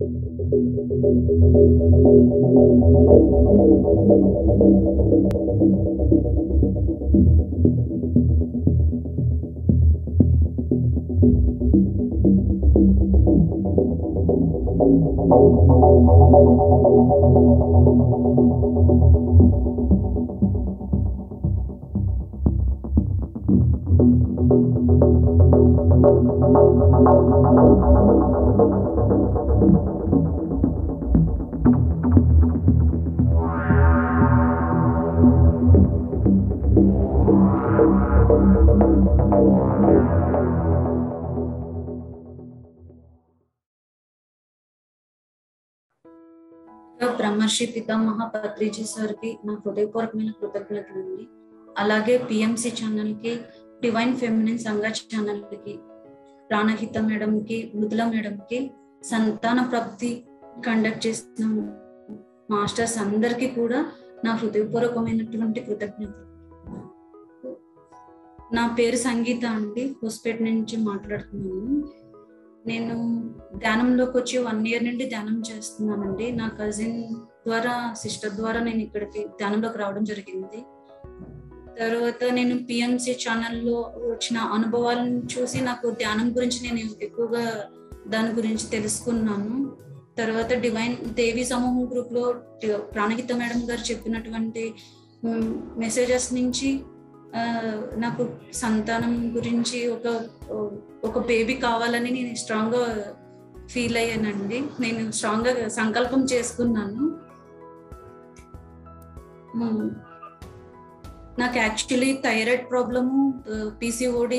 బ్రహ్మర్షి పితామహ పత్రిజీ సార్కి నా హృదయపూర్వకమైన కృతజ్ఞతలు అండి అలాగే పిఎంసి ఛానల్కి డివైన్ ఫెమినిన్ సంఘ ఛానల్కి ప్రాణహిత మేడంకి మృదుల మేడంకి సంతాన ప్రాప్తి కండక్ట్ చేసిన మాస్టర్స్ అందరికీ కూడా నా హృదయపూర్వకమైనటువంటి కృతజ్ఞతలు నా పేరు సంగీత అండి హోస్పేట్ నుంచి మాట్లాడుతున్నాను నేను ధ్యానంలోకి వచ్చి వన్ ఇయర్ నుండి ధ్యానం చేస్తున్నానండి నా కజిన్ ద్వారా సిస్టర్ ద్వారా నేను ఇక్కడికి ధ్యానంలోకి రావడం జరిగింది తర్వాత నేను పిఎంసి ఛానల్లో వచ్చిన అనుభవాలను చూసి నాకు ధ్యానం గురించి నేను ఎక్కువగా దాని గురించి తెలుసుకున్నాను తర్వాత డివైన్ దేవి సమూహం గ్రూప్లో ప్రాణహిత మేడం గారు చెప్పినటువంటి మెసేజెస్ నుంచి నాకు సంతానం గురించి ఒక ఒక బేబీ కావాలని నేను స్ట్రాంగ్గా ఫీల్ అయ్యానండి నేను స్ట్రాంగ్గా సంకల్పం చేసుకున్నాను నాకు actually thyroid problem PCOD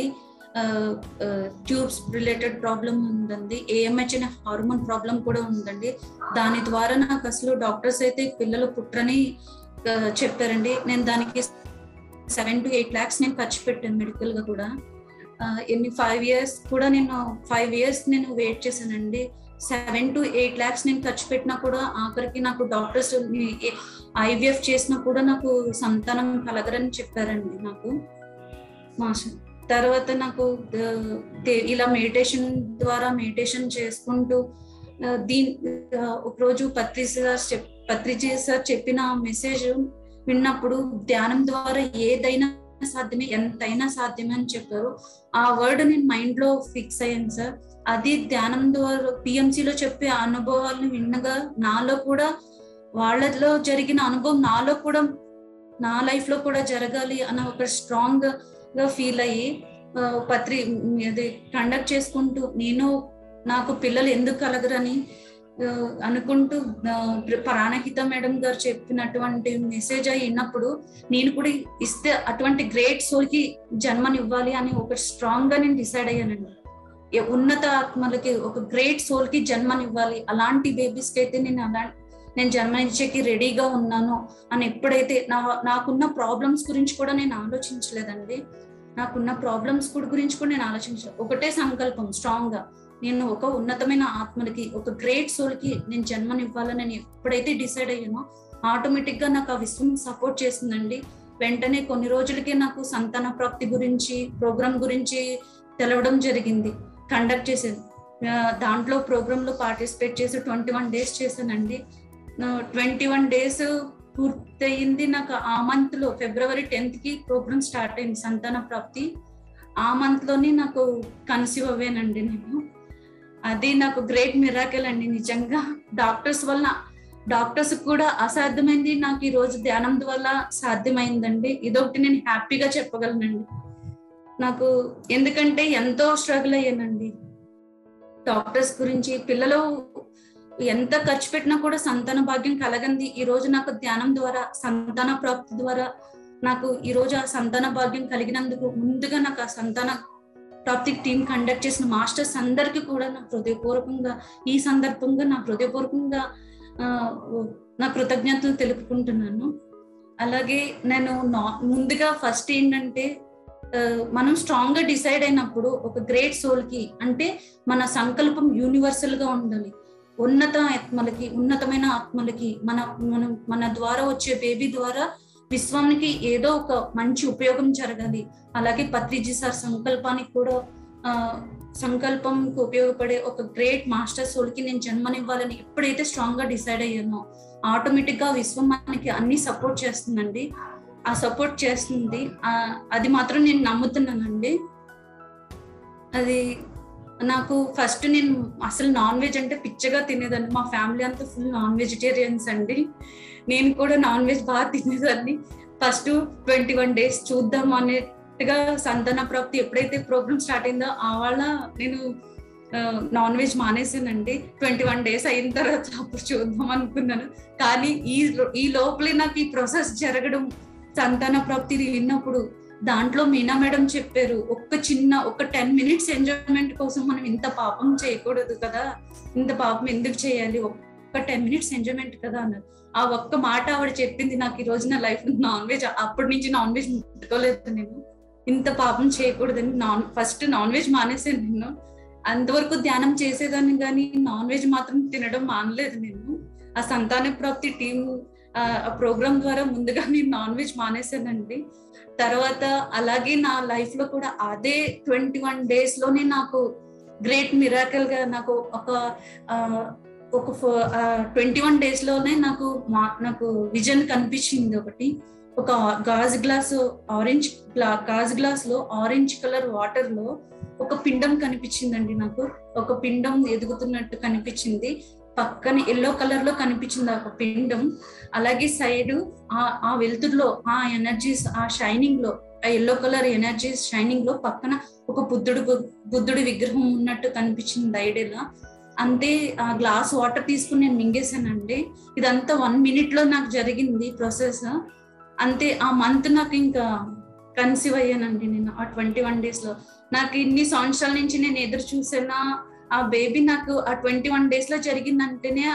tubes related problem ఉందండి ఏఎంహెచ్ అనే హార్మోన్ ప్రాబ్లం కూడా ఉందండి దాని ద్వారా నాకు అసలు డాక్టర్స్ అయితే పిల్లలు పుట్రని చెప్పారండి నేను దానికి సెవెన్ టు ఎయిట్ ల్యాక్స్ నేను ఖర్చు పెట్టాను మెడికల్ గా కూడా ఎన్ని ఫైవ్ ఇయర్స్ కూడా నేను ఫైవ్ ఇయర్స్ నేను వెయిట్ చేశానండి సెవెన్ టు ఎయిట్ ల్యాక్స్ నేను ఖర్చు పెట్టినా కూడా ఆఖరికి నాకు డాక్టర్స్ ఐవిఎఫ్ చేసినా కూడా నాకు సంతానం కలగరని చెప్పారండి నాకు మాస్టర్ తర్వాత నాకు ఇలా మెడిటేషన్ ద్వారా మెడిటేషన్ చేసుకుంటూ దీని ఒకరోజు పత్రి సార్ చెప్ పత్రిజీ సార్ చెప్పిన మెసేజ్ విన్నప్పుడు ధ్యానం ద్వారా ఏదైనా సాధ్యమే ఎంతైనా సాధ్యమే అని చెప్పారు ఆ వర్డ్ నేను మైండ్ లో ఫిక్స్ అయ్యాను సార్ అది ధ్యానం ద్వారా పిఎంసిలో చెప్పే అనుభవాలను విన్నగా నాలో కూడా వాళ్ళలో జరిగిన అనుభవం నాలో కూడా నా లైఫ్ లో కూడా జరగాలి అన్న ఒక స్ట్రాంగ్ గా ఫీల్ అయ్యి పత్రి అది కండక్ట్ చేసుకుంటూ నేను నాకు పిల్లలు ఎందుకు కలగరని అనుకుంటూ ప్రాణహిత మేడం గారు చెప్పినటువంటి మెసేజ్ అయినప్పుడు నేను కూడా ఇస్తే అటువంటి గ్రేట్ సోల్ కి జన్మనివ్వాలి అని ఒక స్ట్రాంగ్ గా నేను డిసైడ్ అయ్యానండి ఉన్నత ఆత్మలకి ఒక గ్రేట్ సోల్ కి జన్మనివ్వాలి అలాంటి బేబీస్ కి అయితే నేను అలా నేను జన్మనిచ్చేకి రెడీగా ఉన్నాను అని ఎప్పుడైతే నా నాకున్న ప్రాబ్లమ్స్ గురించి కూడా నేను ఆలోచించలేదండి నాకున్న ప్రాబ్లమ్స్ గురించి కూడా నేను ఆలోచించలేదు ఒకటే సంకల్పం స్ట్రాంగ్ గా నేను ఒక ఉన్నతమైన ఆత్మలకి ఒక గ్రేట్ సోల్ కి నేను జన్మనివ్వాలని నేను ఎప్పుడైతే డిసైడ్ అయ్యానో ఆటోమేటిక్ గా నాకు ఆ విశ్వం సపోర్ట్ చేసిందండి వెంటనే కొన్ని రోజులకే నాకు సంతాన ప్రాప్తి గురించి ప్రోగ్రామ్ గురించి తెలవడం జరిగింది కండక్ట్ చేసేది దాంట్లో ప్రోగ్రామ్ లో పార్టిసిపేట్ చేసి ట్వంటీ వన్ డేస్ చేశానండి ట్వంటీ వన్ డేస్ పూర్తయింది నాకు ఆ మంత్ లో ఫిబ్రవరి టెన్త్ కి ప్రోగ్రామ్ స్టార్ట్ అయింది సంతాన ప్రాప్తి ఆ మంత్ లోనే నాకు కన్సీవ్ అవ్వానండి నేను అది నాకు గ్రేట్ మిరాకిల్ అండి నిజంగా డాక్టర్స్ వల్ల డాక్టర్స్ కూడా అసాధ్యమైంది నాకు ఈ రోజు ధ్యానం వల్ల సాధ్యమైందండి ఇదొకటి నేను హ్యాపీగా చెప్పగలనండి నాకు ఎందుకంటే ఎంతో స్ట్రగుల్ అయ్యానండి డాక్టర్స్ గురించి పిల్లలు ఎంత ఖర్చు పెట్టినా కూడా సంతాన భాగ్యం కలగంది ఈ రోజు నాకు ధ్యానం ద్వారా సంతాన ప్రాప్తి ద్వారా నాకు ఈ రోజు ఆ సంతాన భాగ్యం కలిగినందుకు ముందుగా నాకు ఆ సంతాన ప్రాప్తి టీం కండక్ట్ చేసిన మాస్టర్స్ అందరికీ కూడా నా హృదయపూర్వకంగా ఈ సందర్భంగా నా హృదయపూర్వకంగా నా కృతజ్ఞతలు తెలుపుకుంటున్నాను అలాగే నేను ముందుగా ఫస్ట్ ఏంటంటే మనం స్ట్రాంగ్ గా డిసైడ్ అయినప్పుడు ఒక గ్రేట్ సోల్ కి అంటే మన సంకల్పం యూనివర్సల్ గా ఉండాలి ఉన్నత ఆత్మలకి ఉన్నతమైన ఆత్మలకి మన మనం మన ద్వారా వచ్చే బేబీ ద్వారా విశ్వానికి ఏదో ఒక మంచి ఉపయోగం జరగాలి అలాగే పత్రిజీ సార్ సంకల్పానికి కూడా సంకల్పంకి ఉపయోగపడే ఒక గ్రేట్ మాస్టర్ సోల్కి నేను జన్మనివ్వాలని ఎప్పుడైతే స్ట్రాంగ్ గా డిసైడ్ అయ్యానో ఆటోమేటిక్ గా విశ్వం మనకి అన్ని సపోర్ట్ చేస్తుందండి ఆ సపోర్ట్ చేస్తుంది అది మాత్రం నేను నమ్ముతున్నానండి అది నాకు ఫస్ట్ నేను అసలు నాన్ వెజ్ అంటే పిచ్చగా తినేదాన్ని మా ఫ్యామిలీ అంతా ఫుల్ నాన్ వెజిటేరియన్స్ అండి నేను కూడా నాన్ వెజ్ బాగా తినేదాన్ని ఫస్ట్ ట్వంటీ వన్ డేస్ చూద్దాం అనేట్టుగా సంతాన ప్రాప్తి ఎప్పుడైతే ప్రోగ్రామ్ స్టార్ట్ అయిందో ఆ వాళ్ళ నేను నాన్ వెజ్ మానేసానండి ట్వంటీ వన్ డేస్ అయిన తర్వాత అప్పుడు చూద్దాం అనుకున్నాను కానీ ఈ ఈ లోపలే నాకు ఈ ప్రాసెస్ జరగడం సంతాన ప్రాప్తి విన్నప్పుడు దాంట్లో మీనా మేడం చెప్పారు ఒక్క చిన్న ఒక టెన్ మినిట్స్ ఎంజాయ్మెంట్ కోసం మనం ఇంత పాపం చేయకూడదు కదా ఇంత పాపం ఎందుకు చేయాలి ఒక్క టెన్ మినిట్స్ ఎంజాయ్మెంట్ కదా అన్నారు ఆ ఒక్క మాట ఆవిడ చెప్పింది నాకు ఈ రోజు నా లైఫ్ నాన్ వెజ్ అప్పటి నుంచి నాన్ వెజ్ ముట్టుకోలేదు నేను ఇంత పాపం చేయకూడదని నాన్ ఫస్ట్ నాన్ వెజ్ మానేసాను నేను అంతవరకు ధ్యానం చేసేదాన్ని కానీ నాన్ వెజ్ మాత్రం తినడం మానలేదు నేను ఆ సంతాన ప్రాప్తి టీం ఆ ప్రోగ్రామ్ ద్వారా ముందుగా నేను నాన్ వెజ్ మానేసానండి తర్వాత అలాగే నా లైఫ్ లో కూడా అదే ట్వంటీ వన్ డేస్ లోనే నాకు గ్రేట్ మిరాకల్ గా నాకు ఒక ఒక ట్వంటీ వన్ డేస్ లోనే నాకు నాకు విజన్ కనిపించింది ఒకటి ఒక గాజు గ్లాస్ ఆరెంజ్ గాజు గ్లాస్ లో ఆరెంజ్ కలర్ వాటర్ లో ఒక పిండం కనిపించిందండి నాకు ఒక పిండం ఎదుగుతున్నట్టు కనిపించింది పక్కన ఎల్లో కలర్ లో కనిపించింది ఒక పిండం అలాగే సైడ్ ఆ వెలుతురులో ఆ ఎనర్జీస్ ఆ షైనింగ్ లో ఆ ఎల్లో కలర్ ఎనర్జీస్ షైనింగ్ లో పక్కన ఒక బుద్ధుడు బుద్ధుడి విగ్రహం ఉన్నట్టు కనిపించింది ఐడియా అంతే ఆ గ్లాస్ వాటర్ తీసుకుని నేను మింగేశానండి ఇదంతా వన్ మినిట్ లో నాకు జరిగింది ప్రాసెస్ అంతే ఆ మంత్ నాకు ఇంకా కన్సీవ్ అయ్యానండి నేను ఆ ట్వంటీ వన్ డేస్ లో నాకు ఇన్ని సంవత్సరాల నుంచి నేను ఎదురు చూసానా ఆ బేబీ నాకు ఆ ట్వంటీ వన్ డేస్ లో జరిగిందంటేనే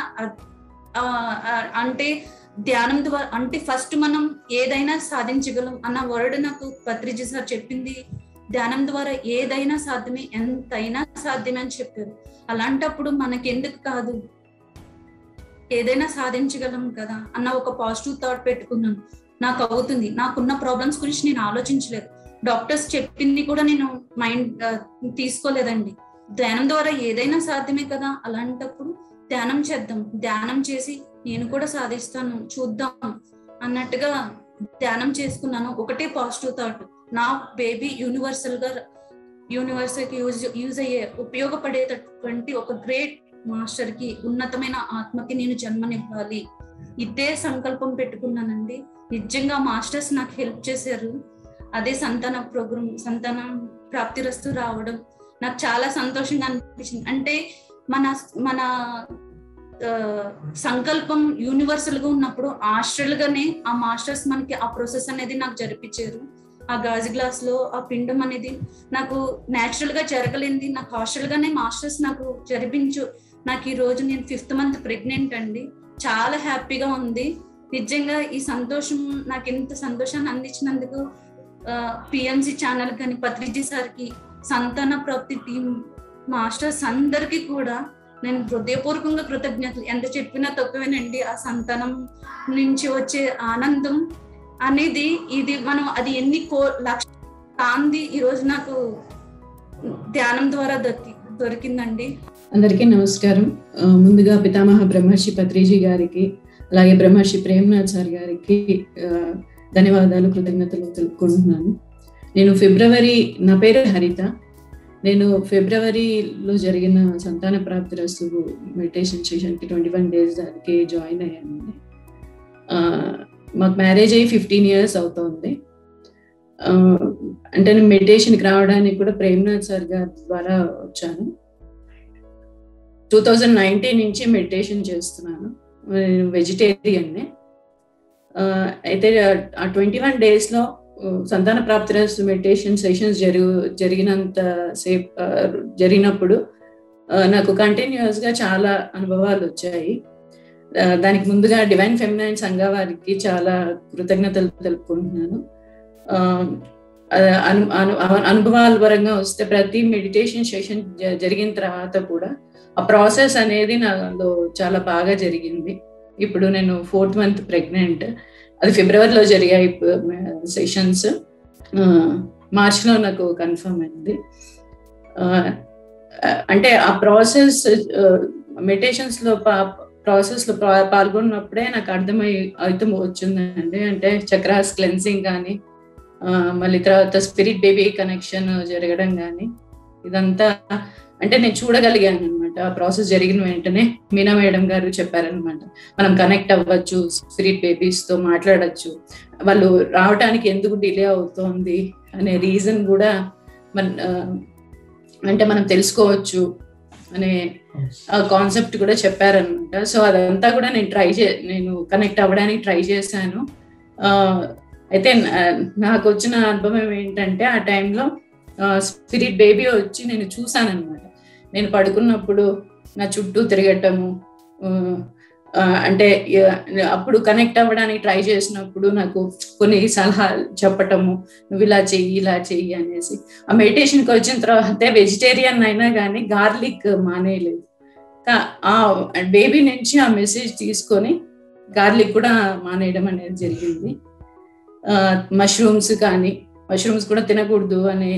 అంటే ధ్యానం ద్వారా అంటే ఫస్ట్ మనం ఏదైనా సాధించగలం అన్న వర్డ్ నాకు పత్రిజీ సార్ చెప్పింది ధ్యానం ద్వారా ఏదైనా సాధ్యమే ఎంతైనా సాధ్యమే అని చెప్పారు అలాంటప్పుడు మనకెందుకు కాదు ఏదైనా సాధించగలం కదా అన్న ఒక పాజిటివ్ థాట్ పెట్టుకున్నాను నాకు అవుతుంది నాకున్న ప్రాబ్లమ్స్ గురించి నేను ఆలోచించలేదు డాక్టర్స్ చెప్పింది కూడా నేను మైండ్ తీసుకోలేదండి ధ్యానం ద్వారా ఏదైనా సాధ్యమే కదా అలాంటప్పుడు ధ్యానం చేద్దాం ధ్యానం చేసి నేను కూడా సాధిస్తాను చూద్దాం అన్నట్టుగా ధ్యానం చేసుకున్నాను ఒకటే పాజిటివ్ థాట్ నా బేబీ యూనివర్సల్ గా యూనివర్సల్ కి యూజ్ యూజ్ అయ్యే ఉపయోగపడేటటువంటి ఒక గ్రేట్ మాస్టర్ కి ఉన్నతమైన ఆత్మకి నేను జన్మనివ్వాలి ఇదే సంకల్పం పెట్టుకున్నానండి నిజంగా మాస్టర్స్ నాకు హెల్ప్ చేశారు అదే సంతాన ప్రోగ్రామ్ సంతానం ప్రాప్తిరస్తు రావడం నాకు చాలా సంతోషంగా అనిపించింది అంటే మన మన సంకల్పం యూనివర్సల్ గా ఉన్నప్పుడు హాస్టల్ గానే ఆ మాస్టర్స్ మనకి ఆ ప్రాసెస్ అనేది నాకు జరిపించారు ఆ గాజు గ్లాస్ లో ఆ పిండం అనేది నాకు న్యాచురల్ గా జరగలేంది నాకు హాస్టల్ గానే మాస్టర్స్ నాకు జరిపించు నాకు ఈ రోజు నేను ఫిఫ్త్ మంత్ ప్రెగ్నెంట్ అండి చాలా హ్యాపీగా ఉంది నిజంగా ఈ సంతోషం నాకు ఎంత సంతోషాన్ని అందించినందుకు పిఎంసి ఛానల్ కానీ పత్రిజీ సార్కి సంతాన ప్రాప్తి టీం మాస్టర్స్ అందరికీ కూడా నేను హృదయపూర్వకంగా కృతజ్ఞతలు ఎంత చెప్పినా తక్కువేనండి ఆ సంతానం నుంచి వచ్చే ఆనందం అనేది ఇది మనం అది ఎన్ని కో లక్ష కాంది ఈరోజు నాకు ధ్యానం ద్వారా దొరికి దొరికిందండి అందరికీ నమస్కారం ముందుగా పితామహ బ్రహ్మర్షి పత్రిజీ గారికి అలాగే బ్రహ్మర్షి ప్రేమ్నాథ్ సార్ గారికి ధన్యవాదాలు కృతజ్ఞతలు తెలుపుకుంటున్నాను నేను ఫిబ్రవరి నా పేరు హరిత నేను ఫిబ్రవరిలో జరిగిన సంతాన ప్రాప్తి రస్తు మెడిటేషన్ సెషన్కి ట్వంటీ వన్ డేస్ దానికి జాయిన్ అయ్యానండి మాకు మ్యారేజ్ అయ్యి ఫిఫ్టీన్ ఇయర్స్ అవుతోంది అంటే నేను మెడిటేషన్కి రావడానికి కూడా ప్రేమ్నాథ్ సార్ గారి ద్వారా వచ్చాను టూ థౌజండ్ నైన్టీన్ నుంచి మెడిటేషన్ చేస్తున్నాను నేను వెజిటేరియన్నే అయితే ఆ ట్వంటీ వన్ డేస్లో సంతాన ప్రాప్తి మెడిటేషన్ సెషన్స్ జరుగు జరిగినంత సేపు జరిగినప్పుడు నాకు కంటిన్యూస్గా చాలా అనుభవాలు వచ్చాయి దానికి ముందుగా డివైన్ ఫెమినైన్ సంఘ వారికి చాలా కృతజ్ఞతలు తెలుపుకుంటున్నాను అను అను అనుభవాల పరంగా వస్తే ప్రతి మెడిటేషన్ సెషన్ జరిగిన తర్వాత కూడా ఆ ప్రాసెస్ అనేది నాలో చాలా బాగా జరిగింది ఇప్పుడు నేను ఫోర్త్ మంత్ ప్రెగ్నెంట్ అది ఫిబ్రవరిలో జరిగాయి సెషన్స్ మార్చ్లో నాకు కన్ఫర్మ్ అయింది అంటే ఆ ప్రాసెస్ మెడిటేషన్స్ లో ప్రాసెస్ లో పాల్గొన్నప్పుడే నాకు అర్థమై అయితే వచ్చిందండి అంటే చక్రాస్ క్లెన్సింగ్ కానీ మళ్ళీ తర్వాత స్పిరిట్ బేబీ కనెక్షన్ జరగడం కానీ ఇదంతా అంటే నేను చూడగలిగాను అనమాట ఆ ప్రాసెస్ జరిగిన వెంటనే మీనా మేడం గారు చెప్పారనమాట మనం కనెక్ట్ అవ్వచ్చు స్పిరిట్ బేబీస్ తో మాట్లాడచ్చు వాళ్ళు రావడానికి ఎందుకు డిలే అవుతోంది అనే రీజన్ కూడా మన అంటే మనం తెలుసుకోవచ్చు అనే కాన్సెప్ట్ కూడా చెప్పారనమాట సో అదంతా కూడా నేను ట్రై చే నేను కనెక్ట్ అవ్వడానికి ట్రై చేశాను అయితే నాకు వచ్చిన అనుభవం ఏంటంటే ఆ టైంలో స్పిరిట్ బేబీ వచ్చి నేను చూసాను అనమాట నేను పడుకున్నప్పుడు నా చుట్టూ తిరగటము అంటే అప్పుడు కనెక్ట్ అవ్వడానికి ట్రై చేసినప్పుడు నాకు కొన్ని సలహాలు చెప్పటము నువ్వు ఇలా చెయ్యి ఇలా చెయ్యి అనేసి ఆ మెడిటేషన్కి వచ్చిన తర్వాత వెజిటేరియన్ అయినా కానీ గార్లిక్ మానేయలేదు ఆ బేబీ నుంచి ఆ మెసేజ్ తీసుకొని గార్లిక్ కూడా మానేయడం అనేది జరిగింది మష్రూమ్స్ కానీ మష్రూమ్స్ కూడా తినకూడదు అని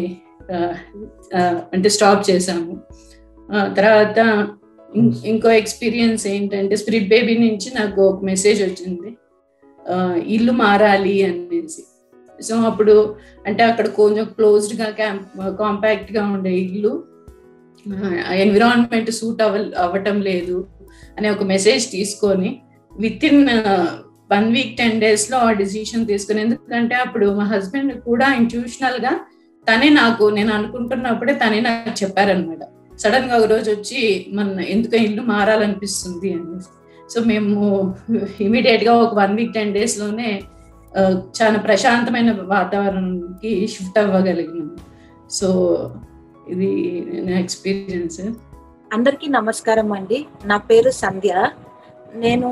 అంటే స్టాప్ చేశాము తర్వాత ఇంకో ఎక్స్పీరియన్స్ ఏంటంటే స్పిరిట్ బేబీ నుంచి నాకు ఒక మెసేజ్ వచ్చింది ఇల్లు మారాలి అనేసి సో అప్పుడు అంటే అక్కడ కొంచెం క్లోజ్డ్ గా కాంపాక్ట్ గా ఉండే ఇల్లు ఎన్విరాన్మెంట్ సూట్ అవ అవ్వటం లేదు అనే ఒక మెసేజ్ తీసుకొని within one week ten days లో ఆ డిసిషన్ తీసుకుని ఎందుకంటే అప్పుడు మా హస్బెండ్ కూడా ఇంట్యూషనల్ గా తనే నాకు నేను అనుకుంటున్నప్పుడే తనే నాకు చెప్పారనమాట సడన్ గా ఒక రోజు వచ్చి మన ఎందుకు ఇల్లు మారాలనిపిస్తుంది అని సో మేము ఇమీడియట్ గా ఒక వన్ వీక్ టెన్ డేస్ లోనే చాలా ప్రశాంతమైన వాతావరణానికి షిఫ్ట్ అవ్వగలిగినాం సో ఇది నా ఎక్స్పీరియన్స్ అందరికీ నమస్కారం అండి నా పేరు సంధ్య నేను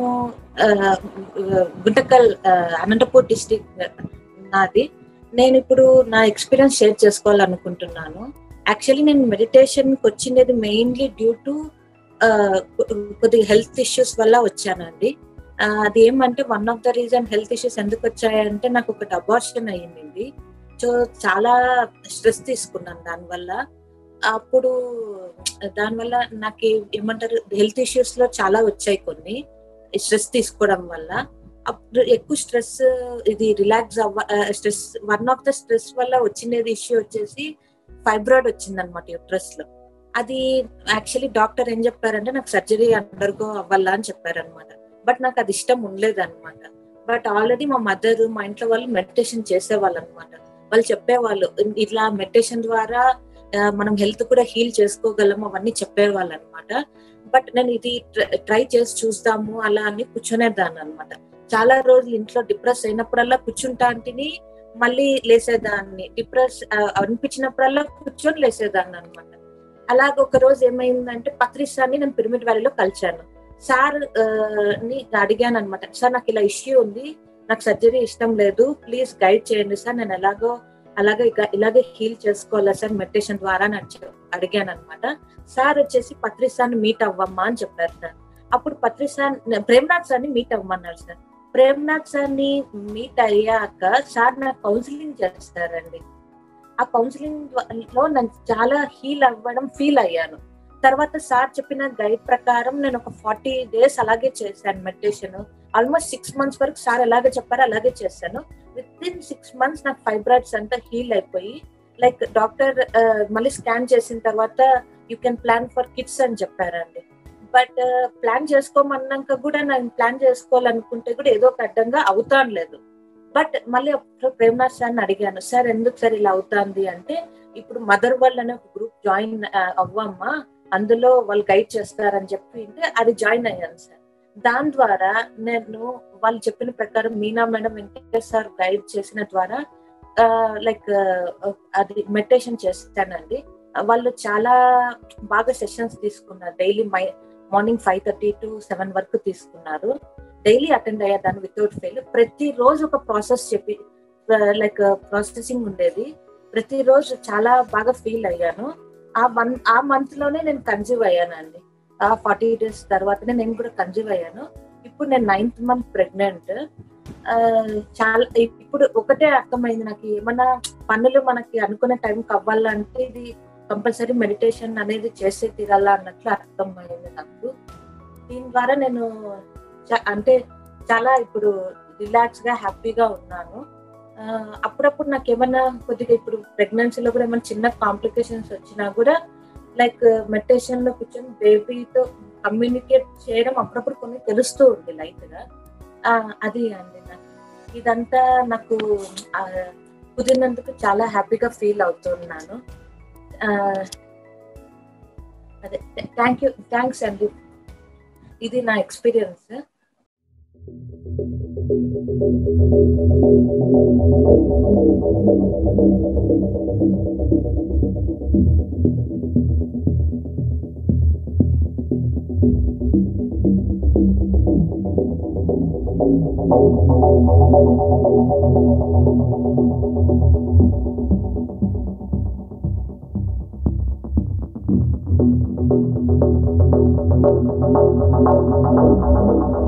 గుంటకల్ అనంతపూర్ డిస్టిక్ నాది నేను ఇప్పుడు నా ఎక్స్పీరియన్స్ షేర్ చేసుకోవాలనుకుంటున్నాను యాక్చువల్లీ నేను మెడిటేషన్కి వచ్చినది మెయిన్లీ డ్యూ టు కొద్దిగా హెల్త్ ఇష్యూస్ వల్ల వచ్చానండి అది ఏమంటే one of the reason health issues ఎందుకు వచ్చాయంటే నాకు ఒకటి అబార్షన్ అయ్యింది సో చాలా స్ట్రెస్ తీసుకున్నాను దానివల్ల అప్పుడు దానివల్ల నాకు ఏమంటారు హెల్త్ ఇష్యూస్ లో చాలా వచ్చాయి కొన్ని స్ట్రెస్ తీసుకోవడం వల్ల అప్పుడు ఎక్కువ స్ట్రెస్ ఇది రిలాక్స్ అవ్వ stress one of the stress వల్ల వచ్చినది ఇష్యూ వచ్చేసి ఫైబ్రాయిడ్ వచ్చింది అనమాట యూట్రస్ లో అది యాక్చువల్లీ డాక్టర్ ఏం చెప్పారంటే నాకు సర్జరీ అండర్గో అవ్వాలా అని చెప్పారనమాట బట్ నాకు అది ఇష్టం ఉండలేదు అనమాట బట్ ఆల్రెడీ మా మదర్ మా ఇంట్లో వాళ్ళు మెడిటేషన్ చేసేవాళ్ళు అనమాట వాళ్ళు చెప్పేవాళ్ళు ఇట్లా మెడిటేషన్ ద్వారా మనం హెల్త్ కూడా హీల్ చేసుకోగలం అవన్నీ చెప్పేవాళ్ళు అనమాట బట్ నేను ఇది ట్రై చేసి చూస్తాము అలా అని కూర్చునేదాన్ని అనమాట చాలా రోజులు ఇంట్లో డిప్రెస్ అయినప్పుడల్లా కూర్చుంటా అంటిని మళ్ళీ లేసేదాన్ని డిప్రెస్ అనిపించినప్పుడల్లా కూర్చొని లేసేదాన్ని అనమాట అలాగే ఒక రోజు ఏమైందంటే పత్రిసాన్ని నేను పిరమిడ్ వ్యాలీలో కలిశాను సార్ ని అడిగాను అనమాట సార్ నాకు ఇలా ఇష్యూ ఉంది నాకు సర్జరీ ఇష్టం లేదు ప్లీజ్ గైడ్ చేయండి సార్ నేను ఎలాగో అలాగే ఇలాగే హీల్ చేసుకోవాలా సార్ మెడిటేషన్ ద్వారా అడిగాను అనమాట సార్ వచ్చేసి పత్రిసాన్ని మీట్ అవ్వమ్మా అని చెప్పారు సార్ అప్పుడు పత్రిసాన్ ప్రేమ్నాథ్ సార్ని మీట్ అవ్వమన్నారు సార్ ప్రేమ్నాథ్ సార్ని మీట్ అయ్యాక సార్ నాకు కౌన్సిలింగ్ చేస్తారండి ఆ కౌన్సిలింగ్ లో నేను చాలా హీల్ అవ్వడం ఫీల్ అయ్యాను తర్వాత సార్ చెప్పిన గైడ్ ప్రకారం నేను ఒక ఫార్టీ డేస్ అలాగే చేశాను మెడిటేషన్ ఆల్మోస్ట్ సిక్స్ మంత్స్ వరకు సార్ ఎలాగే చెప్పారో అలాగే చేశాను విత్ ఇన్ సిక్స్ మంత్స్ నాకు ఫైబ్రాయిడ్స్ అంతా హీల్ అయిపోయి లైక్ డాక్టర్ మళ్ళీ స్కాన్ చేసిన తర్వాత you can plan for kids అని చెప్పారండి బట్ ప్లాన్ చేసుకోమన్నాక కూడా నేను ప్లాన్ చేసుకోవాలనుకుంటే కూడా ఏదో ఒక అడ్డంగా అవుతాను లేదు బట్ మళ్ళీ ప్రేమనాథ్ సార్ని అడిగాను సార్ ఎందుకు సార్ ఇలా అవుతుంది అంటే ఇప్పుడు మదర్ వరల్డ్ అనే ఒక గ్రూప్ జాయిన్ అవ్వమ్మా అందులో వాళ్ళు గైడ్ చేస్తారని చెప్పి అది జాయిన్ అయ్యాను సార్ దాని ద్వారా నేను వాళ్ళు చెప్పిన ప్రకారం Meena madam Venkatesh sir guide చేసిన ద్వారా లైక్ అది మెడిటేషన్ చేస్తానండి వాళ్ళు చాలా బాగా సెషన్స్ తీసుకున్నారు daily my morning five thirty to seven వరకు తీసుకున్నారు డైలీ అటెండ్ అయ్యేదాన్ని వితౌట్ ఫెయిల్ ప్రతి రోజు ఒక ప్రాసెస్ చెప్పి లైక్ ప్రాసెసింగ్ ఉండేది ప్రతిరోజు చాలా బాగా ఫీల్ అయ్యాను ఆ వన్ ఆ మంత్ లోనే నేను కన్జ్యూవ్ అయ్యానండి ఆ ఫార్టీ డేస్ తర్వాతనే నేను కూడా కన్జ్యూవ్ అయ్యాను ఇప్పుడు నేను నైన్త్ మంత్ ప్రెగ్నెంట్ చాలా ఇప్పుడు ఒకటే అర్థమైంది నాకు ఏమన్నా పనులు మనకి అనుకునే టైంకి అవ్వాలంటే ఇది కంపల్సరీ మెడిటేషన్ అనేది చేసే తీరాలా అన్నట్లు అర్థమైంది నాకు దీని ద్వారా నేను చ- అంటే చాలా ఇప్పుడు రిలాక్స్ గా హ్యాపీగా ఉన్నాను ఆ, అప్పుడప్పుడు నాకు ఏమన్నా కొద్దిగా ఇప్పుడు ప్రెగ్నెన్సీలో కూడా ఏమైనా చిన్న కాంప్లికేషన్స్ వచ్చినా కూడా లైక్ మెడిటేషన్ లో కూర్చొని బేబీతో కమ్యూనికేట్ చేయడం అప్పుడప్పుడు కొన్ని తెలుస్తూ ఉంది లైట్ గా ఆ, అది అండి నాకు ఇదంతా నాకు ఆ, కుదిరినందుకు చాలా హ్యాపీగా ఫీల్ అవుతున్నాను ఆ, అదే థ్యాంక్ యూ థ్యాంక్స్ అండి ఇది నా ఎక్స్పీరియన్స్ Thank